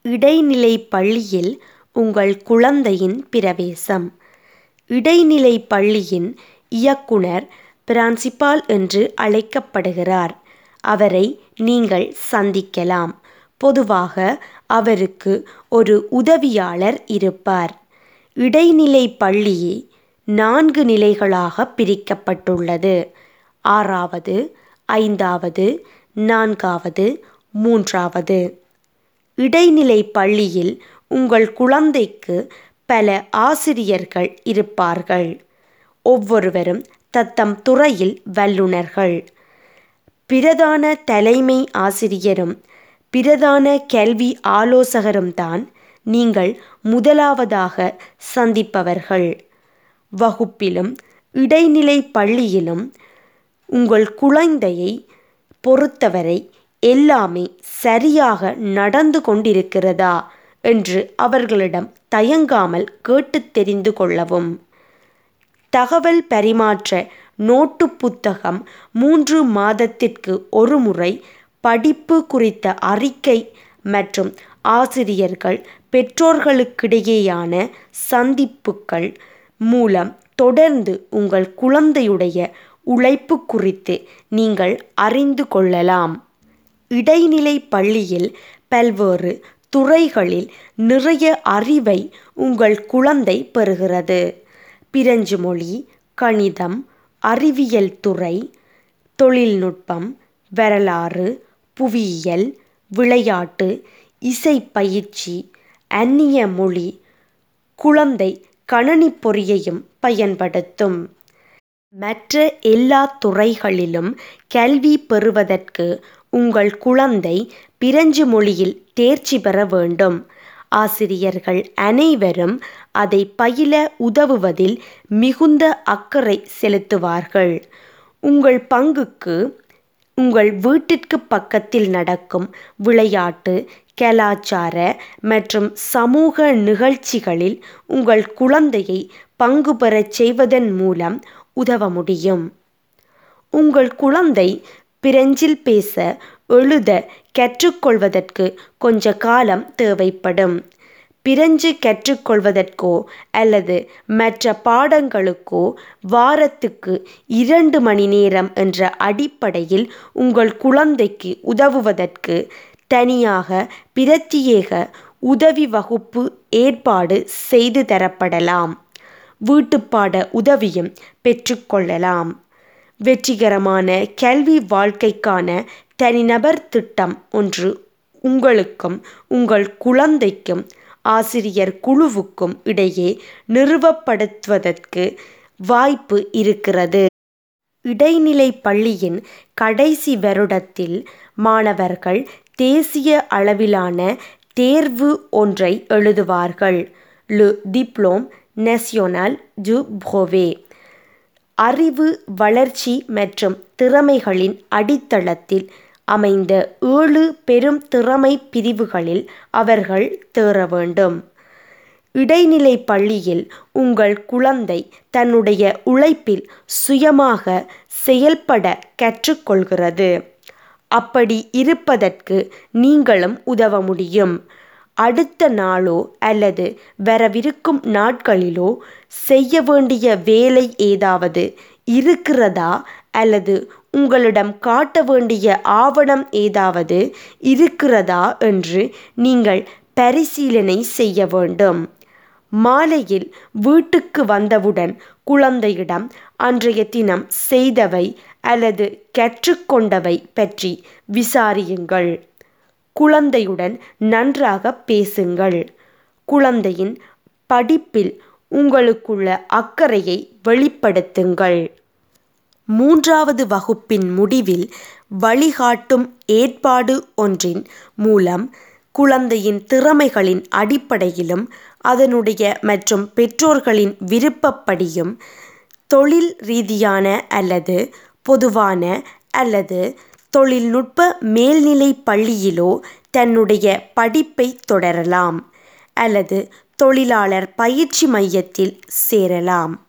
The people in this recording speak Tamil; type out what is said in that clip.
இடைநிலை பள்ளியில் உங்கள் குழந்தையின் பிரவேசம் இடைநிலை பள்ளியின் இயக்குனர் பிரான்சிபால் என்று அழைக்கப்படுகிறார் அவரை நீங்கள் சந்திக்கலாம் பொதுவாக அவருக்கு ஒரு உதவியாளர் இருப்பார் இடைநிலை பள்ளி நான்கு நிலைகளாக பிரிக்கப்பட்டுள்ளது ஆறாவது ஐந்தாவது நான்காவது மூன்றாவது இடைநிலை பள்ளியில் உங்கள் குழந்தைக்கு பல ஆசிரியர்கள் இருப்பார்கள் ஒவ்வொருவரும் தத்தம் துறையில் வல்லுநர்கள் பிரதான தலைமை ஆசிரியரும் பிரதான கல்வி ஆலோசகரும் தான் நீங்கள் முதலாவதாக சந்திப்பவர்கள் வகுப்பிலும் இடைநிலை பள்ளியிலும் உங்கள் குழந்தையை பொறுத்தவரை எல்லாமே சரியாக நடந்து கொண்டிருக்கிறதா என்று அவர்களிடம் தயங்காமல் கேட்டு தெரிந்து கொள்ளவும் தகவல் பரிமாற்ற நோட்டு புத்தகம் மூன்று மாதத்திற்கு ஒரு முறை படிப்பு குறித்த அறிக்கை மற்றும் ஆசிரியர்கள் பெற்றோர்களுக்கிடையேயான சந்திப்புகள் மூலம் தொடர்ந்து உங்கள் குழந்தையுடைய உழைப்பு குறித்து நீங்கள் அறிந்து கொள்ளலாம் இடைநிலை பள்ளியில் பல்வேறு துறைகளில் நிறைய அறிவை உங்கள் குழந்தை பெறுகிறது பிரெஞ்சு மொழி கணிதம் அறிவியல் துறை தொழில்நுட்பம் வரலாறு புவியியல் விளையாட்டு இசை பயிற்சி அந்நிய மொழி குழந்தை கணனி பொறியையும் பயன்படுத்தும் மற்ற எல்லா துறைகளிலும் கல்வி பெறுவதற்கு உங்கள் குழந்தை பிரெஞ்சு மொழியில் தேர்ச்சி பெற வேண்டும் ஆசிரியர்கள் அனைவரும் அதை பயில உதவுவதில் மிகுந்த அக்கறை செலுத்துவார்கள் உங்கள் பங்குக்கு உங்கள் வீட்டிற்கு பக்கத்தில் நடக்கும் விளையாட்டு கலாச்சார மற்றும் சமூக நிகழ்ச்சிகளில் உங்கள் குழந்தையை பங்கு பெறச் செய்வதன் மூலம் உதவ முடியும் உங்கள் குழந்தை பிரெஞ்சில் பேச எழுத கற்றுக்கொள்வதற்கு கொஞ்ச காலம் தேவைப்படும் பிரெஞ்சு கற்றுக்கொள்வதற்கோ அல்லது மற்ற பாடங்களுக்கோ வாரத்துக்கு இரண்டு மணி நேரம் என்ற அடிப்படையில் உங்கள் குழந்தைக்கு உதவுவதற்கு தனியாக பிரத்தியேக உதவி வகுப்பு ஏற்பாடு செய்து தரப்படலாம் வீட்டுப்பாட உதவியும் பெற்றுக்கொள்ளலாம் வெற்றிகரமான கல்வி வாழ்க்கைக்கான தனிநபர் திட்டம் ஒன்று உங்களுக்கும் உங்கள் குழந்தைக்கும் ஆசிரியர் குழுவுக்கும் இடையே நிறுவப்படுத்துவதற்கு வாய்ப்பு இருக்கிறது இடைநிலை பள்ளியின் கடைசி வருடத்தில் மாணவர்கள் தேசிய அளவிலான தேர்வு ஒன்றை எழுதுவார்கள் லு டிப்ளோம் நேஷனல் டு ப்ரோவே அறிவு வளர்ச்சி மற்றும் திறமைகளின் அடித்தளத்தில் அமைந்த ஏழு பெரும் திறமை பிரிவுகளில் அவர்கள் தேற வேண்டும் இடைநிலை பள்ளியில் உங்கள் குழந்தை தன்னுடைய உழைப்பில் சுயமாக செயல்பட கற்றுக்கொள்கிறது அப்படி இருப்பதற்கு நீங்களும் உதவ முடியும் அடுத்த நாளோ அல்லது வரவிருக்கும் நாட்களிலோ செய்ய வேண்டிய வேலை ஏதாவது இருக்கிறதா அல்லது உங்களிடம் காட்ட வேண்டிய ஆவணம் ஏதாவது இருக்கிறதா என்று நீங்கள் பரிசீலனை செய்ய வேண்டும் மாலையில் வீட்டுக்கு வந்தவுடன் குழந்தையிடம் அன்றைய தினம் செய்தவை அல்லது கற்றுக்கொண்டவை பற்றி விசாரியுங்கள் குழந்தையுடன் நன்றாக பேசுங்கள் குழந்தையின் படிப்பில் உங்களுக்குள்ள அக்கறையை வெளிப்படுத்துங்கள் மூன்றாவது வகுப்பின் முடிவில் வழிகாட்டும் ஏற்பாடு ஒன்றின் மூலம் குழந்தையின் திறமைகளின் அடிப்படையிலும் அதனுடைய மற்றும் பெற்றோர்களின் விருப்பப்படியும் தொழில் ரீதியான அல்லது பொதுவான அல்லது தொழில்நுட்ப மேல்நிலை பள்ளியிலோ தன்னுடைய படிப்பை தொடரலாம் அல்லது தொழிலாளர் பயிற்சி மையத்தில் சேரலாம்